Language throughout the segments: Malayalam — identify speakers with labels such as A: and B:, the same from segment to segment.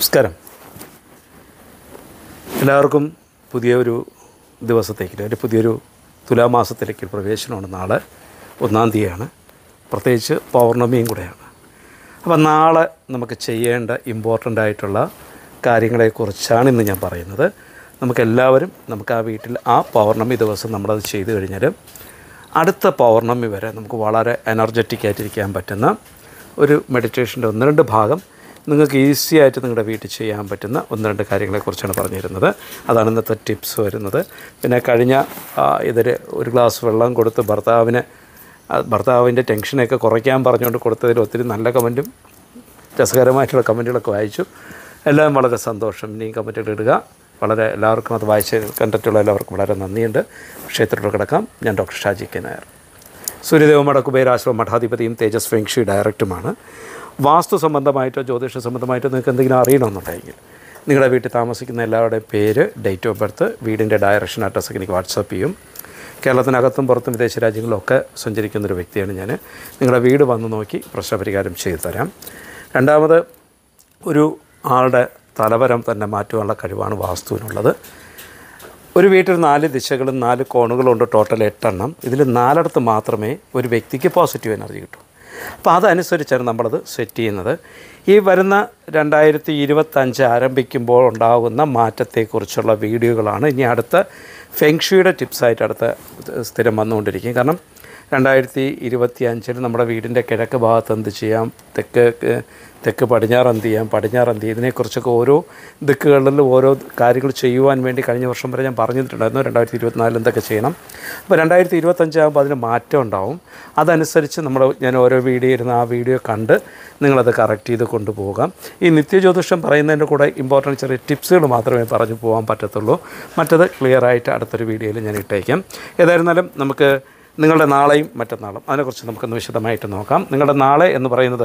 A: നമസ്കാരം എല്ലാവർക്കും പുതിയൊരു ദിവസത്തേക്ക് ഒരു പുതിയൊരു തുലാമാസത്തിലേക്ക് പ്രവേശനമാണ് നാളെ ഒന്നാം തീയതിയാണ് പ്രത്യേകിച്ച് പൗർണമിയും കൂടെയാണ് അപ്പം നാളെ നമുക്ക് ചെയ്യേണ്ട ഇമ്പോർട്ടൻ്റ് ആയിട്ടുള്ള കാര്യങ്ങളെക്കുറിച്ചാണ് ഇന്ന് ഞാൻ പറയുന്നത് നമുക്കെല്ലാവരും നമുക്ക് ആ വീട്ടിൽ ആ പൗർണമി ദിവസം നമ്മളത് ചെയ്തു കഴിഞ്ഞാൽ അടുത്ത പൗർണമി വരെ നമുക്ക് വളരെ എനർജറ്റിക് ആയിട്ടിരിക്കാൻ പറ്റുന്ന ഒരു മെഡിറ്റേഷൻ്റെ ഒന്ന് രണ്ട് ഭാഗം നിങ്ങൾക്ക് ഈസി ആയിട്ട് നിങ്ങളുടെ വീട്ടിൽ ചെയ്യാൻ പറ്റുന്ന ഒന്ന് രണ്ട് കാര്യങ്ങളെക്കുറിച്ചാണ് പറഞ്ഞിരുന്നത് അതാണ് ഇന്നത്തെ ടിപ്സ് വരുന്നത് പിന്നെ കഴിഞ്ഞ ഇതിൽ ഒരു ഗ്ലാസ് വെള്ളം കൊടുത്ത് ഭർത്താവിന് ആ ഭർത്താവിൻ്റെ ടെൻഷനൊക്കെ കുറയ്ക്കാൻ പറഞ്ഞുകൊണ്ട് കൊടുത്തതിൽ ഒത്തിരി നല്ല കമൻറ്റും രസകരമായിട്ടുള്ള കമൻറ്റുകളൊക്കെ വായിച്ചു എല്ലാം വളരെ സന്തോഷം ഇനിയും കമൻറ്റുകൾ ഇടുക വളരെ എല്ലാവർക്കും അത് വായിച്ച് കണ്ടിട്ടുള്ള എല്ലാവർക്കും വളരെ നന്ദിയുണ്ട് ക്ഷേത്രത്തിൽ കിടക്കാം ഞാൻ ഡോക്ടർ ഷാജി കെ നായർ സൂര്യദേവ മടക്കുബേരാശ്രമ മഠാധിപതിയും തേജസ് ഫെങ്ഷി ഡയറക്ടറുമാണ് വാസ്തു സംബന്ധമായിട്ടോ ജ്യോതിഷ സംബന്ധമായിട്ടോ നിങ്ങൾക്ക് എന്തെങ്കിലും അറിയണമെന്നുണ്ടെങ്കിൽ നിങ്ങളുടെ വീട്ടിൽ താമസിക്കുന്ന എല്ലാവരുടെയും പേര് ഡേറ്റ് ഓഫ് ബർത്ത് വീടിൻ്റെ ഡയറക്ഷൻ അഡ്രസ്സൊക്കെ എനിക്ക് വാട്സപ്പ് ചെയ്യും കേരളത്തിനകത്തും പുറത്തും വിദേശ രാജ്യങ്ങളിലൊക്കെ സഞ്ചരിക്കുന്ന ഒരു വ്യക്തിയാണ് ഞാൻ നിങ്ങളുടെ വീട് വന്ന് നോക്കി പ്രശ്നപരിഹാരം ചെയ്തു തരാം രണ്ടാമത് ഒരു ആളുടെ തലവരം തന്നെ മാറ്റുവാനുള്ള കഴിവാണ് വാസ്തുവിനുള്ളത് ഒരു വീട്ടിൽ നാല് ദിശകളും നാല് കോണുകളും ഉണ്ട് ടോട്ടൽ എട്ടെണ്ണം ഇതിൽ നാലിടത്ത് മാത്രമേ ഒരു വ്യക്തിക്ക് പോസിറ്റീവ് എനർജി കിട്ടൂ അപ്പോൾ അതനുസരിച്ചാണ് നമ്മളത് സെറ്റ് ചെയ്യുന്നത് ഈ വരുന്ന രണ്ടായിരത്തി ഇരുപത്തഞ്ച് ആരംഭിക്കുമ്പോൾ ഉണ്ടാകുന്ന മാറ്റത്തെക്കുറിച്ചുള്ള വീഡിയോകളാണ് ഇനി അടുത്ത ഫെങ്ഷിയുടെ ടിപ്സായിട്ട് അടുത്ത സ്ഥിരം വന്നുകൊണ്ടിരിക്കും കാരണം രണ്ടായിരത്തി ഇരുപത്തി അഞ്ചിൽ നമ്മുടെ വീടിൻ്റെ കിഴക്ക് ഭാഗത്ത് എന്ത് ചെയ്യാം തെക്ക് തെക്ക് പടിഞ്ഞാറ് എന്ത് ചെയ്യാം പടിഞ്ഞാറ് എന്ത് ചെയ്യാം ഇതിനെക്കുറിച്ചൊക്കെ ഓരോ ദിക്കുകളിലും ഓരോ കാര്യങ്ങൾ ചെയ്യുവാൻ വേണ്ടി കഴിഞ്ഞ വർഷം വരെ ഞാൻ പറഞ്ഞിട്ടുണ്ടായിരുന്നു രണ്ടായിരത്തി ഇരുപത്തിനാലിൽ എന്തൊക്കെ ചെയ്യണം അപ്പോൾ രണ്ടായിരത്തി ഇരുപത്തഞ്ചാകുമ്പോൾ അതിന് മാറ്റം ഉണ്ടാവും അതനുസരിച്ച് നമ്മൾ ഞാൻ ഓരോ വീഡിയോ ഇരുന്ന് ആ വീഡിയോ കണ്ട് നിങ്ങളത് കറക്റ്റ് ചെയ്ത് കൊണ്ടുപോകാം ഈ നിത്യജ്യോതിഷം പറയുന്നതിൻ്റെ കൂടെ ഇമ്പോർട്ടൻറ്റ് ചെറിയ ടിപ്സുകൾ മാത്രമേ പറഞ്ഞു പോകാൻ പറ്റത്തുള്ളൂ മറ്റത് ക്ലിയർ ആയിട്ട് അടുത്തൊരു വീഡിയോയിൽ ഞാൻ ഇട്ടേക്കാം ഏതായിരുന്നാലും നമുക്ക് നിങ്ങളുടെ നാളെയും മറ്റന്നാളും അതിനെക്കുറിച്ച് നമുക്കൊന്ന് വിശദമായിട്ട് നോക്കാം നിങ്ങളുടെ നാളെ എന്ന് പറയുന്നത്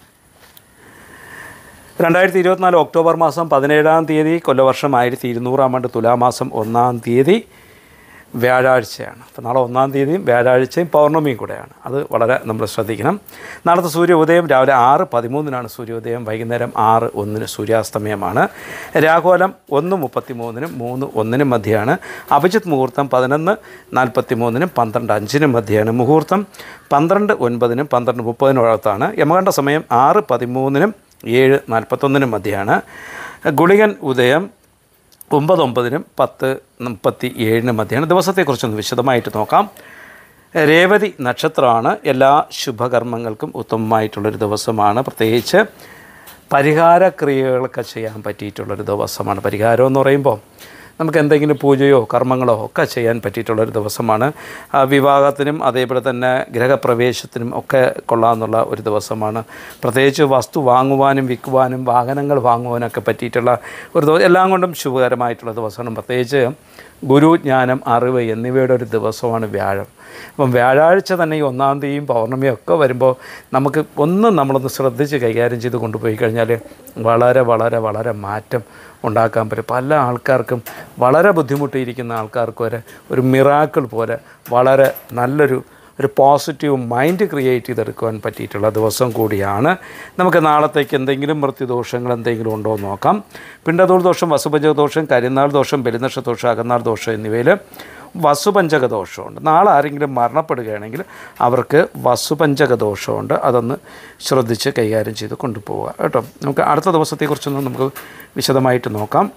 A: രണ്ടായിരത്തി ഇരുപത്തിനാല് ഒക്ടോബർ മാസം പതിനേഴാം തീയതി കൊല്ലവർഷം ആയിരത്തി ഇരുന്നൂറാം ആണ്ട് തുലാമാസം ഒന്നാം തീയതി വ്യാഴാഴ്ചയാണ് അപ്പോൾ നാളെ ഒന്നാം തീയതിയും വ്യാഴാഴ്ചയും പൗർണമിയും കൂടെയാണ് അത് വളരെ നമ്മൾ ശ്രദ്ധിക്കണം നാളത്തെ സൂര്യോദയം രാവിലെ ആറ് പതിമൂന്നിനാണ് സൂര്യോദയം വൈകുന്നേരം ആറ് ഒന്നിന് സൂര്യാസ്തമയമാണ് രാഘോലം ഒന്ന് മുപ്പത്തി മൂന്നിനും മൂന്ന് ഒന്നിനും മധ്യയാണ് അഭിജിത്ത് മുഹൂർത്തം പതിനൊന്ന് നാൽപ്പത്തി മൂന്നിനും പന്ത്രണ്ട് അഞ്ചിനും മധ്യയാണ് മുഹൂർത്തം പന്ത്രണ്ട് ഒൻപതിനും പന്ത്രണ്ട് മുപ്പതിനോടത്താണ് യമകണ്ഠ സമയം ആറ് പതിമൂന്നിനും ഏഴ് നാൽപ്പത്തൊന്നിനും മധ്യയാണ് ഗുളികൻ ഉദയം ഒമ്പത് ഒമ്പതിനും പത്ത് മുപ്പത്തി ഏഴിനും മധ്യയാണ് ദിവസത്തെക്കുറിച്ചൊന്ന് വിശദമായിട്ട് നോക്കാം രേവതി നക്ഷത്രമാണ് എല്ലാ ശുഭകർമ്മങ്ങൾക്കും ഉത്തമമായിട്ടുള്ളൊരു ദിവസമാണ് പ്രത്യേകിച്ച് പരിഹാര ക്രിയകളൊക്കെ ചെയ്യാൻ പറ്റിയിട്ടുള്ളൊരു ദിവസമാണ് പരിഹാരം എന്ന് പറയുമ്പോൾ നമുക്ക് എന്തെങ്കിലും പൂജയോ കർമ്മങ്ങളോ ഒക്കെ ചെയ്യാൻ പറ്റിയിട്ടുള്ളൊരു ദിവസമാണ് ആ, വിവാഹത്തിനും അതേപോലെ തന്നെ ഗ്രഹപ്രവേശത്തിനും ഒക്കെ കൊള്ളാമെന്നുള്ള ഒരു ദിവസമാണ് പ്രത്യേകിച്ച് വസ്തു വാങ്ങുവാനും വിൽക്കുവാനും വാഹനങ്ങൾ വാങ്ങുവാനൊക്കെ പറ്റിയിട്ടുള്ള ഒരു ദിവസം എല്ലാം കൊണ്ടും ശുഭകരമായിട്ടുള്ള ദിവസമാണ് പ്രത്യേകിച്ച് ഗുരു ജ്ഞാനം അറിവ് എന്നിവയുടെ ഒരു ദിവസമാണ് വ്യാഴം അപ്പം വ്യാഴാഴ്ച തന്നെ ഈ ഒന്നാം തീയതിയും പൗർണമിയും ഒക്കെ വരുമ്പോൾ നമുക്ക് ഒന്നും നമ്മളൊന്ന് ശ്രദ്ധിച്ച് കൈകാര്യം ചെയ്ത് കൊണ്ടുപോയി കഴിഞ്ഞാൽ വളരെ വളരെ വളരെ മാറ്റം ഉണ്ടാക്കാൻ പറ്റും പല ആൾക്കാർക്കും വളരെ ബുദ്ധിമുട്ടിയിരിക്കുന്ന ആൾക്കാർക്ക് വരെ ഒരു മിറാക്കിൾ പോലെ വളരെ നല്ലൊരു ഒരു പോസിറ്റീവ് മൈൻഡ് ക്രിയേറ്റ് ചെയ്തെടുക്കുവാൻ പറ്റിയിട്ടുള്ള ദിവസം കൂടിയാണ് നമുക്ക് നാളത്തേക്ക് എന്തെങ്കിലും മൃത്യുദോഷങ്ങൾ എന്തെങ്കിലും ഉണ്ടോ എന്ന് നോക്കാം പിണ്ടതോൾ ദോഷം വസുപഞ്ചക ദോഷം കരിനാൾ ദോഷം ബലിനക്ഷ ദോഷം അകന്നാൾ ദോഷം എന്നിവയിൽ വസുപഞ്ചക ദോഷമുണ്ട് നാളെ ആരെങ്കിലും മരണപ്പെടുകയാണെങ്കിൽ അവർക്ക് വസുപഞ്ചക ദോഷമുണ്ട് അതൊന്ന് ശ്രദ്ധിച്ച് കൈകാര്യം ചെയ്ത് കൊണ്ടുപോവുക കേട്ടോ നമുക്ക് അടുത്ത ദിവസത്തെക്കുറിച്ചൊന്ന് നമുക്ക് വിശദമായിട്ട് നോക്കാം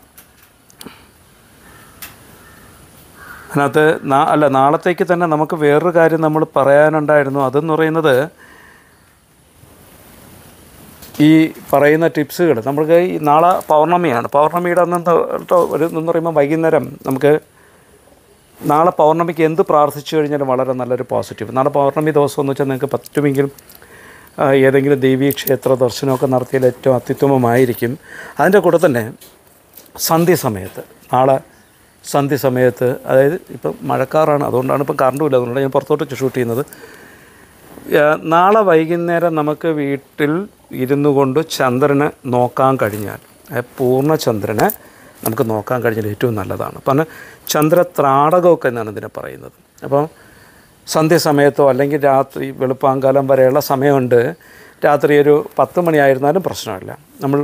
A: അതിനകത്ത് നാ അല്ല നാളത്തേക്ക് തന്നെ നമുക്ക് വേറൊരു കാര്യം നമ്മൾ പറയാനുണ്ടായിരുന്നു അതെന്ന് പറയുന്നത് ഈ പറയുന്ന ടിപ്സുകൾ നമുക്ക് ഈ നാളെ പൗർണമിയാണ് പൗർണമിയുടെ അന്ന് ട്ടോ ഒരു എന്ന് പറയുമ്പോൾ വൈകുന്നേരം നമുക്ക് നാളെ പൗർണമിക്ക് എന്ത് പ്രാർത്ഥിച്ചു കഴിഞ്ഞാലും വളരെ നല്ലൊരു പോസിറ്റീവ് നാളെ പൗർണമി ദിവസം എന്ന് വെച്ചാൽ നിങ്ങൾക്ക് പറ്റുമെങ്കിലും ആ, ഏതെങ്കിലും ദേവീ ക്ഷേത്ര ദർശനമൊക്കെ നടത്തിയാൽ ഏറ്റവും അത്യുത്തമമായിരിക്കും അതിൻ്റെ കൂടെ തന്നെ സന്ധ്യ സമയത്ത് നാളെ സന്ധ്യ സമയത്ത് അതായത് ഇപ്പം മഴക്കാറാണ് അതുകൊണ്ടാണ് ഇപ്പം കറണ്ടും ഇല്ല അതുകൊണ്ടാണ് ഞാൻ പുറത്തോട്ട് ഷൂട്ട് ചെയ്യുന്നത് ആ, നാളെ വൈകുന്നേരം നമുക്ക് വീട്ടിൽ ഇരുന്നു കൊണ്ട് ചന്ദ്രനെ നോക്കാൻ കഴിഞ്ഞാൽ ആ പൂർണ്ണ ചന്ദ്രനെ നമുക്ക് നോക്കാൻ കഴിഞ്ഞാൽ ഏറ്റവും നല്ലതാണ് അപ്പം ചന്ദ്രത്രാടകമൊക്കെ എന്നാണ് ഇതിനെ പറയുന്നത് അപ്പോൾ സന്ധ്യസമയത്തോ അല്ലെങ്കിൽ രാത്രി വെളുപ്പാങ്കാലം വരെയുള്ള സമയമുണ്ട് രാത്രി ഒരു പത്ത് മണിയായിരുന്നാലും പ്രശ്നമില്ല നമ്മൾ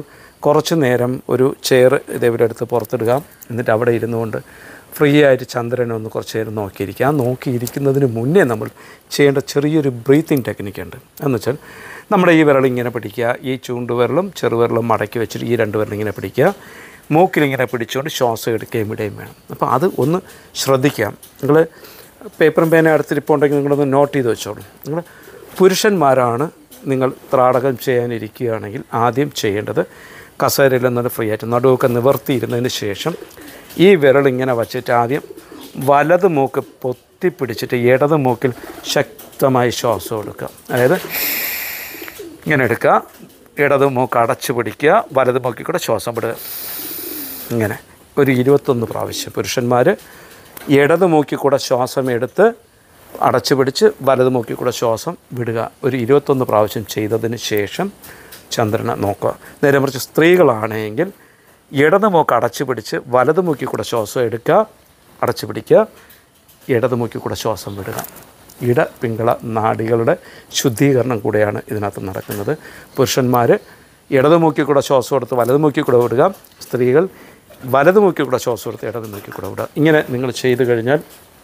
A: കുറച്ച് നേരം ഒരു ചെയർ ഇതേപോലെ എടുത്ത് പുറത്തിടുക എന്നിട്ട് അവിടെ ഇരുന്നുകൊണ്ട് ഫ്രീ ആയിട്ട് ചന്ദ്രനെ ഒന്ന് കുറച്ച് നേരം നോക്കിയിരിക്കുക ആ നോക്കിയിരിക്കുന്നതിന് മുന്നേ നമ്മൾ ചെയ്യേണ്ട ചെറിയൊരു ബ്രീത്തിങ് ടെക്നിക്കുണ്ട് എന്ന് വെച്ചാൽ നമ്മുടെ ഈ വിരൽ ഇങ്ങനെ പിടിക്കുക ഈ ചൂണ്ടുവിരലും ചെറുവിരലും മടക്കി വെച്ചിട്ട് ഈ രണ്ട് വിരലും ഇങ്ങനെ പിടിക്കുക മൂക്കിലിങ്ങനെ പിടിച്ചുകൊണ്ട് ശ്വാസം എടുക്കുകയും വിടുകയും വേണം അപ്പോൾ അത് ഒന്ന് ശ്രദ്ധിക്കാം നിങ്ങൾ പേപ്പറും പേന അടുത്തിരിപ്പുണ്ടെങ്കിൽ നിങ്ങളൊന്ന് നോട്ട് ചെയ്ത് വെച്ചോളൂ നിങ്ങൾ പുരുഷന്മാരാണ് നിങ്ങൾ ത്രാടകം ചെയ്യാനിരിക്കുകയാണെങ്കിൽ ആദ്യം ചെയ്യേണ്ടത് കസേരയിൽ നിന്നൊരു ഫ്രീ ആയിട്ട് നടുവൊക്കെ നിവർത്തിയിരുന്നതിന് ശേഷം ഈ വിരൽ ഇങ്ങനെ വച്ചിട്ട് ആദ്യം വലത് മൂക്ക് പൊത്തിപ്പിടിച്ചിട്ട് ഇടത് മൂക്കിൽ ശക്തമായി ശ്വാസം എടുക്കുക അതായത് ഇങ്ങനെ എടുക്കുക ഇടത് മൂക്ക് അടച്ചു പിടിക്കുക വലത് മൂക്കിൽ കൂടെ ശ്വാസം വിടുക ഇങ്ങനെ ഒരു ഇരുപത്തൊന്ന് പ്രാവശ്യം പുരുഷന്മാർ ഇടത് മൂക്കിൽ കൂടെ ശ്വാസം എടുത്ത് അടച്ചു പിടിച്ച് വലത് മൂക്കിൽ കൂടെ ശ്വാസം വിടുക ഒരു ഇരുപത്തൊന്ന് പ്രാവശ്യം ചെയ്തതിന് ശേഷം ചന്ദ്രനെ നോക്കുക നേരെ മറിച്ച് സ്ത്രീകളാണെങ്കിൽ ഇടത് മൂക്ക് അടച്ചു പിടിച്ച് വലത് മൂക്കിൽ കൂടെ ശ്വാസം എടുക്കുക അടച്ചു പിടിക്കുക ഇടത് മൂക്കിൽ കൂടെ ശ്വാസം വിടുക ഇട പിങ്കള നാഡികളുടെ ശുദ്ധീകരണം കൂടെയാണ് ഇതിനകത്ത് നടക്കുന്നത് പുരുഷന്മാർ ഇടത് മൂക്കിൽ കൂടെ ശ്വാസം എടുത്ത് വലത് മൂക്കിൽ കൂടെ വിടുക സ്ത്രീകൾ വലത് മൂക്കിൽ കൂടെ ശ്വാസം എടുത്ത് ഇടത് മൂക്കിൽ കൂടെ വിടുക ഇങ്ങനെ നിങ്ങൾ ചെയ്തു കഴിഞ്ഞാൽ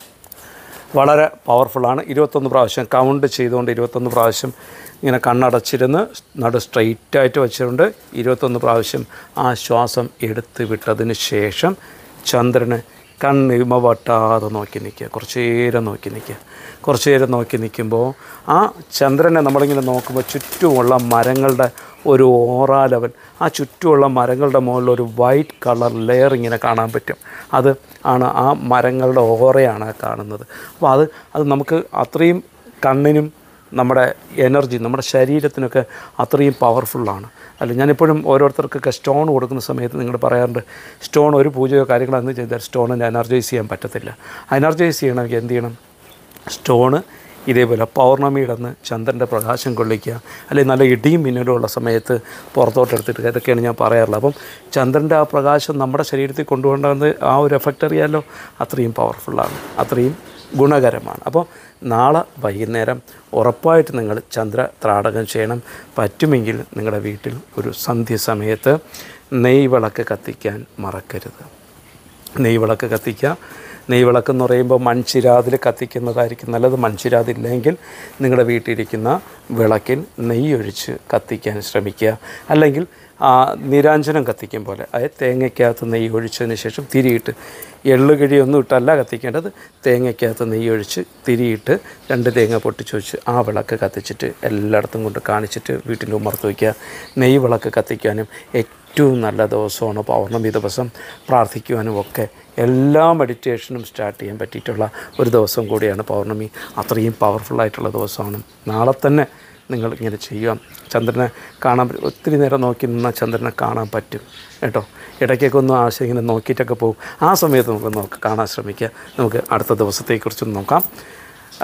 A: വളരെ പവർഫുള്ളാണ് ഇരുപത്തൊന്ന് പ്രാവശ്യം കൗണ്ട് ചെയ്തുകൊണ്ട് ഇരുപത്തൊന്ന് പ്രാവശ്യം ഇങ്ങനെ കണ്ണടച്ചിരുന്ന് നടു സ്ട്രെയിറ്റായിട്ട് വെച്ചിട്ടുണ്ട് ഇരുപത്തൊന്ന് പ്രാവശ്യം ആ ശ്വാസം എടുത്ത് വിട്ടതിന് ശേഷം ചന്ദ്രന് കണ്ണിമ വട്ടാതെ നോക്കി നിൽക്കുക കുറച്ച് നേരം നോക്കി നിൽക്കുക കുറച്ച് നേരം നോക്കി നിൽക്കുമ്പോൾ ആ ചന്ദ്രനെ നമ്മളിങ്ങനെ നോക്കുമ്പോൾ ചുറ്റുമുള്ള മരങ്ങളുടെ ഒരു ഓറ ലെവൽ ആ ചുറ്റുമുള്ള മരങ്ങളുടെ മുകളിൽ ഒരു വൈറ്റ് കളർ ലെയർ ഇങ്ങനെ കാണാൻ പറ്റും അത് ആണ് ആ മരങ്ങളുടെ ഓറയാണ് ആ കാണുന്നത് അപ്പോൾ അത് അത് നമുക്ക് അത്രയും കണ്ണിനും നമ്മുടെ എനർജി നമ്മുടെ ശരീരത്തിനൊക്കെ അത്രയും പവർഫുള്ളാണ് അല്ല ഞാനിപ്പോഴും ഓരോരുത്തർക്കൊക്കെ സ്റ്റോൺ കൊടുക്കുന്ന സമയത്ത് നിങ്ങൾ പറയാറുണ്ട് സ്റ്റോൺ ഒരു പൂജയോ കാര്യങ്ങളോ എന്ന് ചെയ്താൽ സ്റ്റോണിനെ എനർജൈസ് ചെയ്യാൻ പറ്റത്തില്ല എനർജൈസ് ചെയ്യണമെങ്കിൽ എന്ത് ചെയ്യണം സ്റ്റോണ് ഇതേപോലെ പൗർണമിയുടെ അന്ന് ചന്ദ്രൻ്റെ പ്രകാശം കൊള്ളിക്കുക അല്ലെങ്കിൽ നല്ല ഇടിയും മിന്നലും ഉള്ള സമയത്ത് പുറത്തോട്ടെടുത്തിട്ട് ഇതൊക്കെയാണ് ഞാൻ പറയാറുള്ളത് അപ്പം ചന്ദ്രൻ്റെ ആ പ്രകാശം നമ്മുടെ ശരീരത്തിൽ കൊണ്ടുപോകേണ്ടത് ആ ഒരു എഫക്റ്റ് അറിയാമല്ലോ അത്രയും പവർഫുള്ളാണ് അത്രയും ഗുണകരമാണ് അപ്പോൾ നാളെ വൈകുന്നേരം ഉറപ്പായിട്ട് നിങ്ങൾ ചന്ദ്ര ത്രാടകം ചെയ്യണം പറ്റുമെങ്കിൽ നിങ്ങളുടെ വീട്ടിൽ ഒരു സന്ധ്യ സമയത്ത് നെയ് വിളക്ക് കത്തിക്കാൻ മറക്കരുത് നെയ് വിളക്ക് കത്തിക്കുക നെയ് വിളക്ക് എന്ന് പറയുമ്പോൾ മൺചിരാതിൽ കത്തിക്കുന്നതായിരിക്കും നല്ലത് മൺചിരാതില്ലെങ്കിൽ നിങ്ങളുടെ വീട്ടിലിരിക്കുന്ന വിളക്കിൽ നെയ്യ് ഒഴിച്ച് കത്തിക്കാൻ ശ്രമിക്കുക അല്ലെങ്കിൽ ആ, നിരാഞ്ജനം കത്തിക്കും പോലെ അതായത് തേങ്ങയ്ക്കകത്ത് നെയ്യ് ഒഴിച്ചതിന് ശേഷം തിരിയിട്ട് എള്ളുകിഴിയൊന്നും ഇട്ടല്ല കത്തിക്കേണ്ടത് തേങ്ങയ്ക്കകത്ത് നെയ്യ് ഒഴിച്ച് തിരിയിട്ട് രണ്ട് തേങ്ങ പൊട്ടിച്ച് വെച്ച് ആ വിളക്ക് കത്തിച്ചിട്ട് എല്ലായിടത്തും കൊണ്ട് കാണിച്ചിട്ട് വീട്ടിൻ്റെ ഉമ്മർത്ത് വയ്ക്കുക നെയ്യ് വിളക്ക് കത്തിക്കാനും ഏറ്റവും നല്ല ദിവസമാണ് പൗർണമി ദിവസം പ്രാർത്ഥിക്കുവാനും ഒക്കെ എല്ലാ മെഡിറ്റേഷനും സ്റ്റാർട്ട് ചെയ്യാൻ പറ്റിയിട്ടുള്ള ഒരു ദിവസം കൂടിയാണ് പൗർണമി അത്രയും പവർഫുള്ളായിട്ടുള്ള ദിവസമാണ് നാളെ തന്നെ നിങ്ങൾ ഇങ്ങനെ ചെയ്യുക ചന്ദ്രനെ കാണാൻ പറ്റും ഒത്തിരി നേരം നോക്കി നിന്നാൽ ചന്ദ്രനെ കാണാൻ പറ്റും കേട്ടോ ഇടയ്ക്കൊക്കെ ഒന്ന് ആശയം ഇങ്ങനെ നോക്കിയിട്ടൊക്കെ പോകും ആ സമയത്ത് നമുക്ക് നോക്ക് കാണാൻ ശ്രമിക്കുക നമുക്ക് അടുത്ത ദിവസത്തെക്കുറിച്ചൊന്ന് നോക്കാം ആ,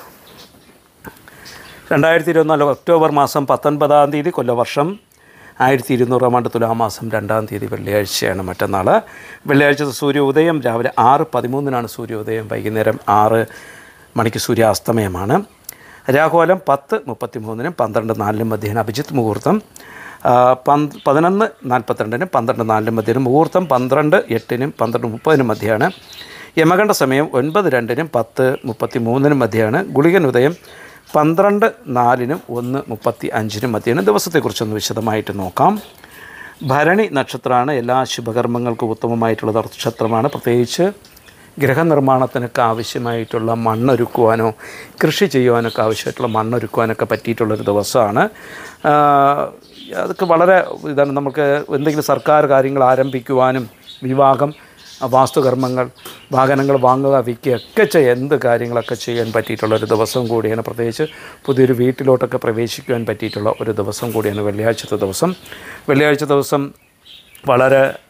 A: രണ്ടായിരത്തി ഇരുപത്തിനാല് ഒക്ടോബർ മാസം പത്തൊൻപതാം തീയതി കൊല്ലവർഷം ആയിരത്തി ഇരുന്നൂറാം ആണ്ട് തുലാമാസം രണ്ടാം തീയതി വെള്ളിയാഴ്ചയാണ് മറ്റന്നാൾ വെള്ളിയാഴ്ച സൂര്യോദയം രാവിലെ ആറ് പതിമൂന്നിനാണ് സൂര്യോദയം വൈകുന്നേരം ആറ് മണിക്ക് സൂര്യാസ്തമയമാണ് രാഹുലം പത്ത് മുപ്പത്തി മൂന്നിനും പന്ത്രണ്ട് നാലിനും മധ്യേന അഭിജിത്ത് മുഹൂർത്തം ആ, പന്ത് പതിനൊന്ന് നാൽപ്പത്തിരണ്ടിനും പന്ത്രണ്ട് നാലിനും മധ്യേനും മുഹൂർത്തം പന്ത്രണ്ട് എട്ടിനും പന്ത്രണ്ട് മുപ്പതിനും മധ്യയാണ് യമകണ്ഠ സമയം ഒൻപത് രണ്ടിനും പത്ത് മുപ്പത്തി മൂന്നിനും മധ്യയാണ് ഗുളികൻ ഉദയം പന്ത്രണ്ട് നാലിനും ഒന്ന് മുപ്പത്തി അഞ്ചിനും മധ്യയാണ് ദിവസത്തെക്കുറിച്ചൊന്ന് വിശദമായിട്ട് നോക്കാം ഭരണി നക്ഷത്രമാണ് എല്ലാ ശുഭകർമ്മങ്ങൾക്കും ഉത്തമമായിട്ടുള്ള നക്ഷത്രമാണ് പ്രത്യേകിച്ച് ഗൃഹനിർമ്മാണത്തിനൊക്കെ ആവശ്യമായിട്ടുള്ള മണ്ണൊരുക്കുവാനോ കൃഷി ചെയ്യുവാനൊക്കെ ആവശ്യമായിട്ടുള്ള മണ്ണൊരുക്കുവാനൊക്കെ പറ്റിയിട്ടുള്ളൊരു ദിവസമാണ് ആ, അതൊക്കെ വളരെ ഇതാണ് നമുക്ക് എന്തെങ്കിലും സർക്കാർ കാര്യങ്ങൾ ആരംഭിക്കുവാനും വിവാഹം വാസ്തുകർമ്മങ്ങൾ വാഹനങ്ങൾ വാങ്ങുക വിൽക്കുക ഒക്കെ ചെയ്യുക എന്ത് കാര്യങ്ങളൊക്കെ ചെയ്യാൻ പറ്റിയിട്ടുള്ള ഒരു ദിവസം കൂടിയാണ് പ്രത്യേകിച്ച് പുതിയൊരു വീട്ടിലോട്ടൊക്കെ പ്രവേശിക്കുവാൻ പറ്റിയിട്ടുള്ള ഒരു ദിവസം കൂടിയാണ് വെള്ളിയാഴ്ചത്തെ ദിവസം വെള്ളിയാഴ്ച ദിവസം വളരെ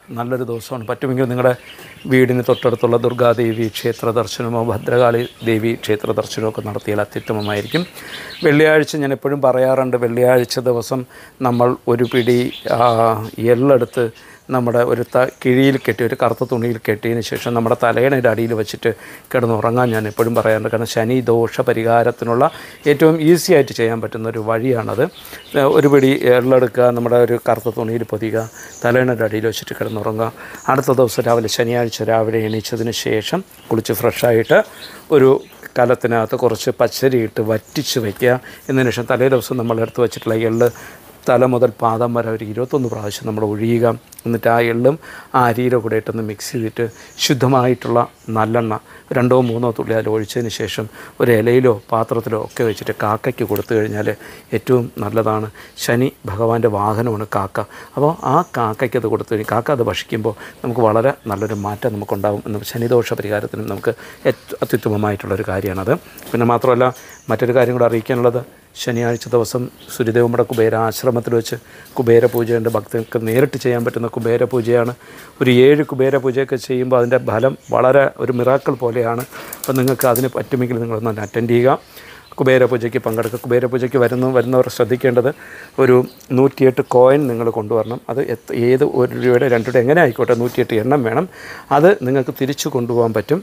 A: നല്ലൊരു ദിവസമാണ് പറ്റുമെങ്കിൽ നിങ്ങളുടെ വീടിന് തൊട്ടടുത്തുള്ള ദുർഗാദേവി ക്ഷേത്ര ദർശനമോ ഭദ്രകാളി ദേവി ക്ഷേത്ര ദർശനമോ ഒക്കെ നടത്തിയാൽ അത്യുത്തമമായിരിക്കും വെള്ളിയാഴ്ച ഞാൻ എപ്പോഴും പറയാറുണ്ട് വെള്ളിയാഴ്ച ദിവസം നമ്മൾ ഒരു പിടി ആ, എള്ളെടുത്ത് നമ്മുടെ ഒരു ത കിഴിയിൽ കെട്ടി ഒരു കറുത്ത തുണിയിൽ കെട്ടിയതിന് ശേഷം നമ്മുടെ തലയുടെ അടിയിൽ വെച്ചിട്ട് കിടന്നുറങ്ങാൻ ഞാൻ എപ്പോഴും പറയാറുണ്ട് കാരണം ശനി ദോഷ പരിഹാരത്തിനുള്ള ഏറ്റവും ഈസി ആയിട്ട് ചെയ്യാൻ പറ്റുന്ന ഒരു വഴിയാണത് ഏഹ് ഒരു പിടി എള്ളെടുക്കുക നമ്മുടെ ഒരു കറുത്ത തുണിയിൽ പൊതിയുക തലേണയുടെ അടിയിൽ വെച്ചിട്ട് കിടന്നുറങ്ങുക അടുത്ത ദിവസം രാവിലെ ശനിയാഴ്ച രാവിലെ എണീച്ചതിന് ശേഷം കുളിച്ച് ഫ്രഷായിട്ട് ഒരു കലത്തിനകത്ത് കുറച്ച് പച്ചരി ഇട്ട് വറ്റിച്ച് വയ്ക്കുക എന്നതിന് ശേഷം തലേ ദിവസം നമ്മൾ എടുത്ത് വെച്ചിട്ടുള്ള എള്ള് തല മുതൽ പാദം വരെ ഒരു ഇരുപത്തൊന്ന് പ്രാവശ്യം നമ്മൾ ഒഴിയുക എന്നിട്ട് ആ എള്ളും ആ അരിയുടെ കൂടെ ഇട്ടൊന്ന് മിക്സ് ചെയ്തിട്ട് ശുദ്ധമായിട്ടുള്ള നല്ലെണ്ണ രണ്ടോ മൂന്നോ തുള്ളി അതിൽ ഒഴിച്ചതിന് ശേഷം ഒരു ഇലയിലോ പാത്രത്തിലോ ഒക്കെ വെച്ചിട്ട് കാക്കയ്ക്ക് കൊടുത്തു കഴിഞ്ഞാൽ ഏറ്റവും നല്ലതാണ് ശനി ഭഗവാന്റെ വാഹനമാണ് കാക്ക അപ്പോൾ ആ കാക്കയ്ക്ക് അത് കൊടുത്തു കഴിഞ്ഞാൽ കാക്ക അത് ഭക്ഷിക്കുമ്പോൾ നമുക്ക് വളരെ നല്ലൊരു മാറ്റം നമുക്കുണ്ടാകും എന്ന് ശനിദോഷ പരിഹാരത്തിനും നമുക്ക് ഏറ്റവും അത്യുത്തമമായിട്ടുള്ളൊരു കാര്യമാണത് പിന്നെ മാത്രമല്ല മറ്റൊരു കാര്യം കൂടെ അറിയിക്കാനുള്ളത് ശനിയാഴ്ച ദിവസം സൂര്യദേവമുടെ കുബേര ആശ്രമത്തിൽ വെച്ച് കുബേര പൂജയുണ്ട് ഭക്തർക്ക് നേരിട്ട് ചെയ്യാൻ പറ്റുന്ന കുബേര പൂജയാണ് ഒരു ഏഴ് കുബേര പൂജയൊക്കെ ചെയ്യുമ്പോൾ അതിൻ്റെ ഫലം വളരെ ഒരു മിറാക്കൾ പോലെയാണ് അപ്പം നിങ്ങൾക്ക് അതിന് പറ്റുമെങ്കിൽ നിങ്ങളൊന്ന് അറ്റൻഡ് ചെയ്യുക കുബേര പൂജയ്ക്ക് പങ്കെടുക്കുക കുബേര പൂജയ്ക്ക് വരുന്ന വരുന്നവർ ശ്രദ്ധിക്കേണ്ടത് ഒരു നൂറ്റിയെട്ട് കോയിൻ നിങ്ങൾ കൊണ്ടുവരണം അത് എത്ര ഏത് ഒരു രൂപയുടെ രണ്ട് രൂപയുടെ എങ്ങനെ ആയിക്കോട്ടെ നൂറ്റിയെട്ട് എണ്ണം വേണം അത് നിങ്ങൾക്ക് തിരിച്ചു കൊണ്ടുപോകാൻ പറ്റും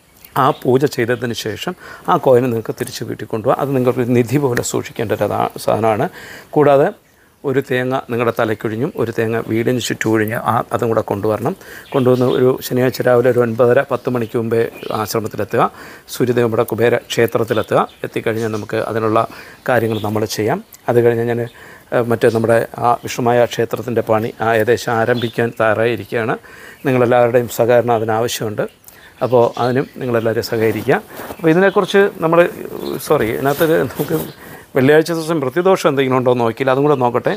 A: ആ പൂജ ചെയ്തതിന് ശേഷം ആ കോയിന് നിങ്ങൾക്ക് തിരിച്ച് വീട്ടിൽ കൊണ്ടുപോകാം അത് നിങ്ങൾക്ക് ഒരു നിധി പോലെ സൂക്ഷിക്കേണ്ട ഒരു അതാ- സാധനമാണ് കൂടാതെ ഒരു തേങ്ങ നിങ്ങളുടെ തലയ്ക്കൊഴിഞ്ഞും ഒരു തേങ്ങ വീടിന് ചുറ്റും ഒഴിഞ്ഞ് ആ അതും കൂടെ കൊണ്ടുവരണം കൊണ്ടുവന്ന് ഒരു ശനിയാഴ്ച രാവിലെ ഒരു ഒൻപതര പത്ത് മണിക്ക് മുമ്പേ ആശ്രമത്തിലെത്തുക സൂര്യദേവയുടെ കുബേര ക്ഷേത്രത്തിലെത്തുക എത്തിക്കഴിഞ്ഞാൽ നമുക്ക് അതിനുള്ള കാര്യങ്ങൾ നമ്മൾ ചെയ്യാം അത് കഴിഞ്ഞ് ഞാൻ ഏഹ്, മറ്റേ നമ്മുടെ ആ വിഷ്ണുമായ ക്ഷേത്രത്തിൻ്റെ പണി ആ ഏകദേശം ആരംഭിക്കാൻ തയ്യാറായിരിക്കുകയാണ് നിങ്ങളെല്ലാവരുടെയും സഹകരണം അതിനാവശ്യമുണ്ട് അപ്പോൾ അതിനും നിങ്ങളെല്ലാവരും സഹകരിക്കുക അപ്പോൾ ഇതിനെക്കുറിച്ച് നമ്മൾ സോറി ഇതിനകത്ത് നമുക്ക് വെള്ളിയാഴ്ച ദിവസം മൃത്യുദോഷം എന്തെങ്കിലും ഉണ്ടോ എന്ന് നോക്കിയില്ല അതും കൂടെ നോക്കട്ടെ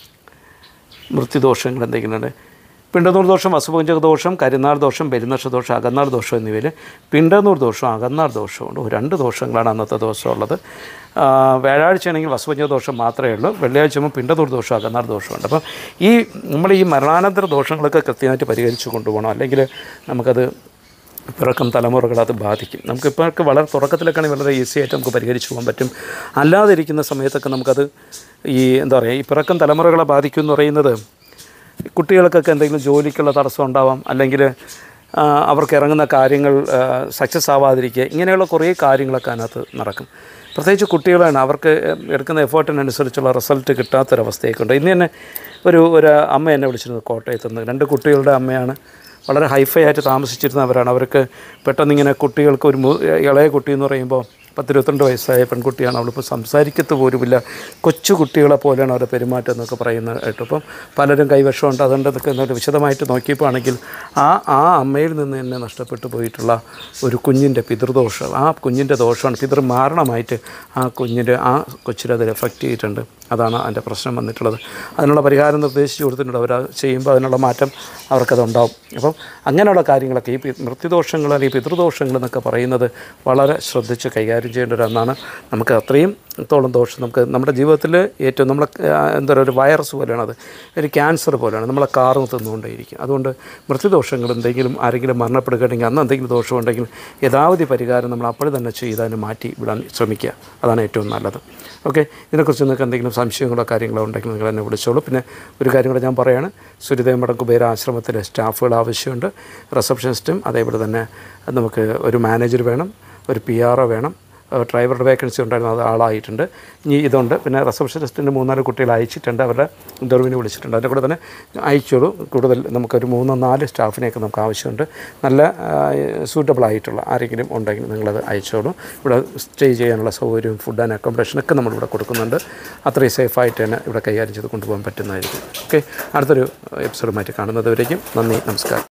A: മൃത്യുദോഷങ്ങൾ എന്തെങ്കിലും ഉണ്ട് പിണ്ടനൂർ ദോഷം വസുപഞ്ചക ദോഷം കരിനാൾ ദോഷം പെരുന്നക്ഷ ദോഷം അകന്നാൾ ദോഷം എന്നിവയിൽ പിണ്ടനൂർ ദോഷം അകന്നാൾ ദോഷമുണ്ട് ഓ, രണ്ട് ദോഷങ്ങളാണ് അന്നത്തെ ദിവസം ഉള്ളത് ആ, വ്യാഴാഴ്ചയാണെങ്കിൽ വസുപഞ്ചക ദോഷം മാത്രമേ ഉള്ളൂ വെള്ളിയാഴ്ച ആകുമ്പോൾ പിണ്ടനൂർ ദോഷം അകന്നാൾ ദോഷമുണ്ട് അപ്പം ഈ നമ്മൾ ഈ മരണാനന്തര ദോഷങ്ങളൊക്കെ കൃത്യമായിട്ട് പരിഹരിച്ച് കൊണ്ടുപോകണം അല്ലെങ്കിൽ നമുക്കത് പിറക്കം തലമുറകൾ അത് ബാധിക്കും നമുക്കിപ്പോഴൊക്കെ വളരെ തുടക്കത്തിലൊക്കെ വളരെ ഈസി ആയിട്ട് നമുക്ക് പരിഹരിച്ചു പോകാൻ പറ്റും അല്ലാതിരിക്കുന്ന സമയത്തൊക്കെ നമുക്കത് ഈ എന്താ പറയുക ഈ പിറക്കം തലമുറകളെ ബാധിക്കും എന്ന് പറയുന്നത് കുട്ടികൾക്കൊക്കെ എന്തെങ്കിലും ജോലിക്കുള്ള തടസ്സം ഉണ്ടാവാം അല്ലെങ്കിൽ ആ, അവർക്ക് ഇറങ്ങുന്ന കാര്യങ്ങൾ സക്സസ് ആവാതിരിക്കുക ഇങ്ങനെയുള്ള കുറേ കാര്യങ്ങളൊക്കെ അതിനകത്ത് നടക്കും പ്രത്യേകിച്ച് കുട്ടികളാണ് അവർക്ക് എടുക്കുന്ന എഫേർട്ടിനനുസരിച്ചുള്ള റിസൾട്ട് കിട്ടാത്തൊരവസ്ഥയൊക്കെ ഉണ്ട് ഇന്ന് തന്നെ ഒരു ഒരു അമ്മ എന്നെ വിളിച്ചിരുന്നു കോട്ടയത്ത് നിന്ന് രണ്ട് കുട്ടികളുടെ അമ്മയാണ് വളരെ ഹൈഫൈ ആയിട്ട് താമസിച്ചിരുന്നവരാണ് അവർക്ക് പെട്ടെന്ന് ഇങ്ങനെ കുട്ടികൾക്ക് ഒരു മു- ഇളയ കുട്ടി എന്ന് പറയുമ്പോൾ പത്തിരുപത്തിരണ്ട് വയസ്സായ പെൺകുട്ടിയാണ് അവളിപ്പോൾ സംസാരിക്കത്ത് പോലുമില്ല കൊച്ചു കുട്ടികളെ പോലെയാണ് അവരുടെ പെരുമാറ്റം എന്നൊക്കെ പറയുന്നത് കേട്ടോ അപ്പം പലരും കൈവശമുണ്ട് അതുകൊണ്ട് ഇതൊക്കെ എന്നൊരു വിശദമായിട്ട് നോക്കിയപ്പോൾ ആണെങ്കിൽ ആ ആ അമ്മയിൽ നിന്ന് തന്നെ നഷ്ടപ്പെട്ടു പോയിട്ടുള്ള ഒരു കുഞ്ഞിൻ്റെ പിതൃദോഷം ആ കുഞ്ഞിൻ്റെ ദോഷമാണ് പിതൃ മാരണമായിട്ട് ആ കുഞ്ഞിൻ്റെ ആ കൊച്ചിനെ അത് എഫക്റ്റ് ചെയ്തിട്ടുണ്ട് അതാണ് അതിൻ്റെ പ്രശ്നം വന്നിട്ടുള്ളത് അതിനുള്ള പരിഹാരം നിർദ്ദേശിച്ചു കൊടുത്തിട്ടുണ്ട് അവർ ചെയ്യുമ്പോൾ അതിനുള്ള മാറ്റം അവർക്കത് ഉണ്ടാവും അപ്പം അങ്ങനെയുള്ള കാര്യങ്ങളൊക്കെ ഈ പി- മൃത്യുദോഷങ്ങൾ അല്ലെങ്കിൽ പിതൃദോഷങ്ങൾ എന്നൊക്കെ പറയുന്നത് വളരെ ശ്രദ്ധിച്ച് കൈകാര്യം ചെയ്യേണ്ട ഒരു ഒന്നാണ് നമുക്ക് അത്രയും ത്തോളം ദോഷം നമുക്ക് നമ്മുടെ ജീവിതത്തിൽ ഏറ്റവും നമ്മളെ ആ, എന്താ പറയുക ഒരു വൈറസ് പോലെയാണ് അത് ഒരു ക്യാൻസർ പോലെയാണ് നമ്മളെ കാർന്ന് തിന്നുകൊണ്ടേയിരിക്കും അതുകൊണ്ട് മൃത്യുദോഷങ്ങൾ എന്തെങ്കിലും ആരെങ്കിലും മരണപ്പെടുകയാണെങ്കിൽ അന്ന് എന്തെങ്കിലും ദോഷമുണ്ടെങ്കിൽ യഥാവധി പരിഹാരം നമ്മൾ അപ്പോൾ തന്നെ ചെയ്ത് അതിനെ മാറ്റി വിടാൻ ശ്രമിക്കുക അതാണ് ഏറ്റവും നല്ലത് ഓക്കെ ഇതിനെക്കുറിച്ച് നിങ്ങൾക്ക് എന്തെങ്കിലും സംശയങ്ങളോ കാര്യങ്ങളോ ഉണ്ടെങ്കിൽ നിങ്ങൾ എന്നെ വിളിച്ചോളൂ പിന്നെ ഒരു കാര്യം കൂടെ ഞാൻ പറയുകയാണ് സൂര്യദേവമടം കുബേര ആശ്രമത്തിലെ സ്റ്റാഫുകൾ ആവശ്യമുണ്ട് റിസപ്ഷനിസ്റ്റും അതേപോലെ തന്നെ നമുക്ക് ഒരു മാനേജർ വേണം ഒരു പി ആർ വേണം ഏഹ് ഡ്രൈവറുടെ വേക്കൻസി ഉണ്ടായിരുന്നു അത് ആളായിട്ടുണ്ട് ഇനി ഇതുണ്ട് പിന്നെ റിസപ്ഷനിസ്റ്റിൻ്റെ മൂന്നാല് കുട്ടികൾ അയച്ചിട്ടുണ്ട് അവരുടെ ഇൻ്റർവ്യൂവിന് വിളിച്ചിട്ടുണ്ട് അതിൻ്റെ കൂടെ തന്നെ അയച്ചോളൂ കൂടുതൽ നമുക്കൊരു മൂന്നോ നാല് സ്റ്റാഫിനെയൊക്കെ നമുക്ക് ആവശ്യമുണ്ട് നല്ല സൂട്ടബിൾ ആയിട്ടുള്ള ആരെങ്കിലും ഉണ്ടെങ്കിൽ നിങ്ങളത് അയച്ചോളൂ ഇവിടെ സ്റ്റേ ചെയ്യാനുള്ള സൗകര്യവും ഫുഡ് ആൻഡ് അക്കോമഡേഷനൊക്കെ നമ്മളിവിടെ കൊടുക്കുന്നുണ്ട് അത്രയും സേഫായിട്ട് തന്നെ ഇവിടെ കൈകാര്യം ചെയ്ത് കൊണ്ടുപോകാൻ പറ്റുന്നതായിരിക്കും ഓക്കെ അടുത്തൊരു എപ്പിസോഡുമായിട്ട് കാണുന്നത് വരേക്കും നന്ദി നമസ്കാരം